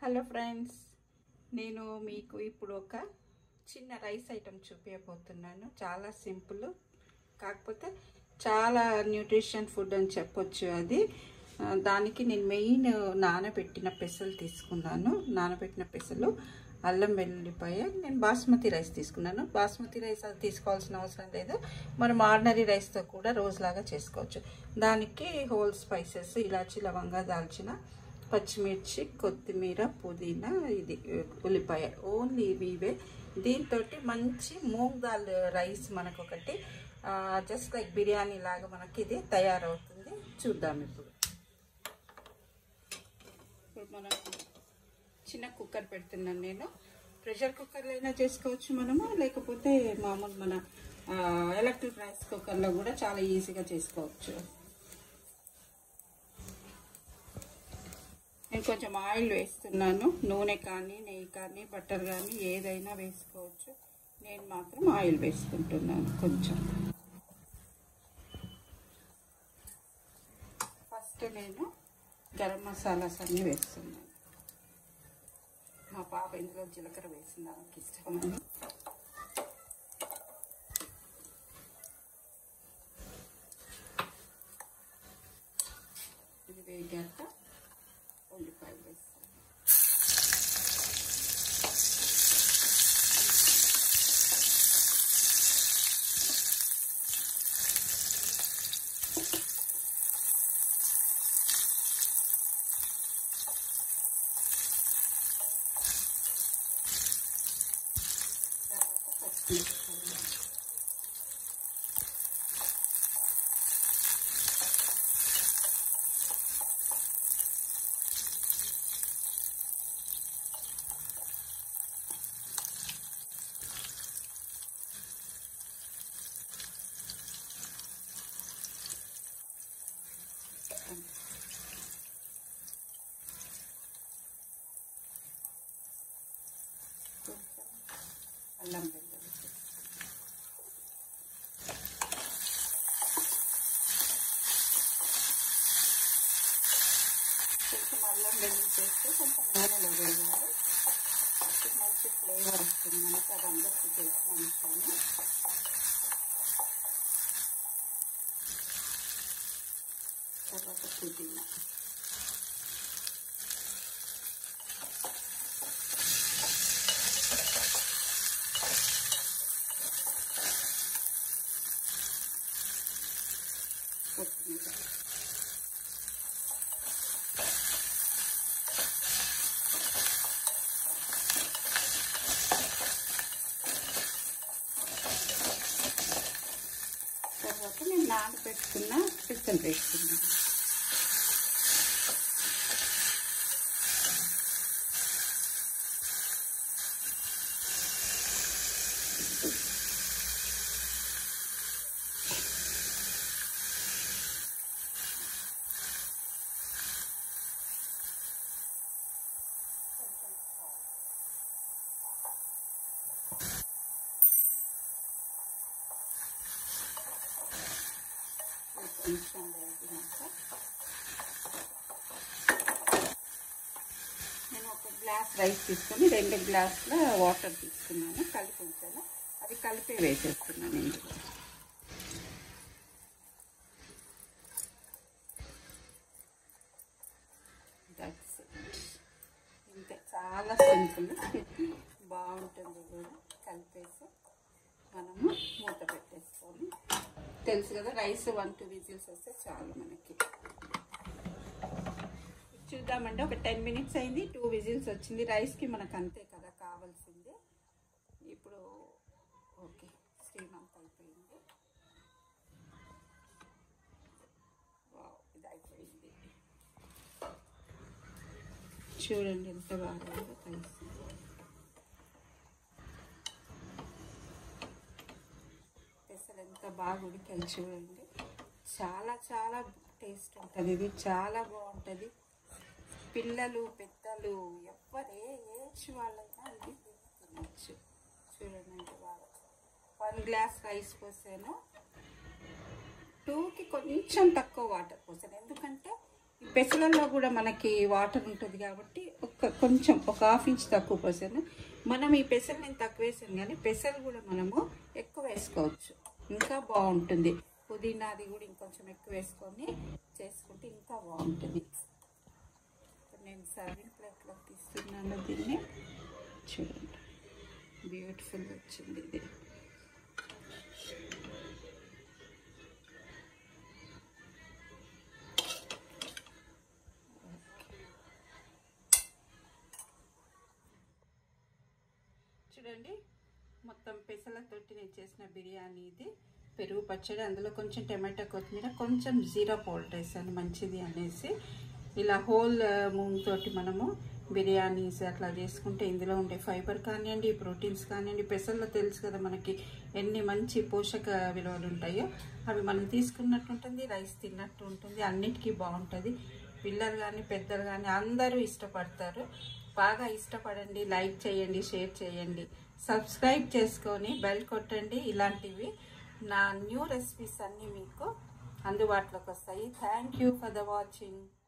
hello friends నేను మీకు ఇప్పుడు ఒక చిన్న రైస్ ఐటెం చూపించబోతున్నాను చాలా సింపుల్ కాకపోతే చాలా న్యూట్రిషన్ ఫుడ్ అని చెప్పొచ్చు అది ఆ, దానికి నేను మెయిన్ నానబెట్టిన పెసలు తీసుకున్నాను నానబెట్టిన పెసలు అల్లం వెల్లుల్లిపాయ నేను బాస్మతి రైస్ తీసుకున్నాను బాస్మతి రైస్ అది తీసుకోవాల్సిన అవసరం లేదు మనం ఆర్డినరీ రైస్తో కూడా రోజులాగా చేసుకోవచ్చు దానికి హోల్ స్పైసెస్ ఇలాచి లవంగా దాల్చిన పచ్చిమిర్చి కొత్తిమీర పుదీనా ఇది ఉల్లిపాయ ఓన్లీ ఇవే దీంతో మంచి మూంగ్ దాల్ రైస్ మనకు ఒకటి జస్ట్ లైక్ బిర్యానీ లాగా మనకి ఇది తయారవుతుంది చూద్దాం ఇప్పుడు ఇప్పుడు మనం చిన్న కుక్కర్ పెడుతున్నాను నేను ప్రెషర్ కుక్కర్లో అయినా చేసుకోవచ్చు మనము లేకపోతే మామూలు మన ఎలక్ట్రిక్ రైస్ కుక్కర్లో కూడా చాలా ఈజీగా చేసుకోవచ్చు నేను కొంచెం ఆయిల్ వేస్తున్నాను నూనె కానీ నెయ్యి కానీ బటర్ కానీ ఏదైనా వేసుకోవచ్చు నేను మాత్రం ఆయిల్ వేసుకుంటున్నాను కొంచెం ఫస్ట్ నేను గరం మసాలాస్ అన్నీ వేస్తున్నాను మా పాప ఇందులో జీలకర్ర వేసింది ఆమెకి ఇష్టమని ఇది వేగాక ఉల్లిపాయలు వేస్తాను తర్వాత పచ్చిమిరపకాయలు కొంచెం అల్లం వెల్లుల్లి కొంచెం అల్లం వెల్లుల్లి చేస్తే కొంచెం నూనెలో వేయాలి అప్పుడు మంచి ఫ్లేవర్ వస్తుంది మనకి అది అందరికీ తెలిసిన విషయమే తర్వాత పుదీనా కొత్తిమీర తర్వాత నేను నానబెట్టుకున్న పిక్కలు వేసుకున్నాను కొంచెం వేగినాక నేను ఒక గ్లాస్ రైస్ తీసుకొని రెండు గ్లాసుల వాటర్ తీసుకున్నాను కలిపి ఉంచాను అది కలిపి వేసేస్తున్నాను ఇందులో దట్స్ ఇంతే చాలా సింపుల్ బాగుంటుంది కూడా కలిపేసి మనము మూత పెట్టేసుకొని తెలుసు కదా రైస్ వన్ టూ విజిల్స్ వస్తే చాలు మనకి చూద్దామండి ఒక టెన్ మినిట్స్ అయింది టూ విజిల్స్ వచ్చింది రైస్కి మనకు అంతే కదా కావాల్సిందే ఇప్పుడు ఓకే స్టీమ్ అంతా అయిపోయింది వావ్, ఇది అయిపోయింది చూడండి ఎంత బాగా రైస్ పెసలు ఎంత బాగా ఉడికాయి చూడండి చాలా చాలా టేస్ట్ ఉంటుంది ఇది చాలా బాగుంటుంది పిల్లలు పెద్దలు ఎవరు ఏ ఏజ్ వాళ్ళైనా ఇది తినచ్చు చూడండి ఎంత బాగా వన్ గ్లాస్ రైస్ పోసాను టూకి కొంచెం తక్కువ వాటర్ పోసాను ఎందుకంటే పెసలలో కూడా మనకి వాటర్ ఉంటుంది కాబట్టి ఒక కొంచెం ఒక హాఫ్ ఇంచ్ తక్కువ పోసాను మనం ఈ పెసలు నేను తక్కువ వేసాను కానీ పెసలు కూడా మనము ఎక్కువ వేసుకోవచ్చు ఇంకా బాగుంటుంది పుదీనాది కూడా ఇంకొంచెం ఎక్కువ వేసుకొని చేసుకుంటే ఇంకా బాగుంటుంది ఇప్పుడు నేను సర్వింగ్ ప్లేట్లో తీస్తున్నాను దీన్ని చూడండి బ్యూటిఫుల్ వచ్చింది ఇది చూడండి మొత్తం పెసలతోటి నేను చేసిన బిర్యానీ ఇది పెరుగు పచ్చడి అందులో కొంచెం టమాటా కొత్తిమీర కొంచెం జీరా పౌడర్ వేసాను మంచిది అనేసి ఇలా హోల్ మూంగ్ తోటి మనము బిర్యానీస్ అట్లా చేసుకుంటే ఇందులో ఉండే ఫైబర్ కానివ్వండి ప్రోటీన్స్ కానివ్వండి పెసల్లో తెలుసు కదా మనకి ఎన్ని మంచి పోషక విలువలు ఉంటాయో అవి మనం తీసుకున్నట్టు ఉంటుంది రైస్ తిన్నట్టు ఉంటుంది అన్నిటికీ బాగుంటుంది పిల్లలు కానీ పెద్దలు కానీ అందరూ ఇష్టపడతారు బాగా ఇష్టపడండి లైక్ చేయండి షేర్ చేయండి సబ్స్క్రైబ్ చేసుకొని బెల్ కొట్టండి ఇలాంటివి నా న్యూ రెసిపీస్ అన్నీ మీకు అందుబాటులోకి వస్తాయి thank you for the watching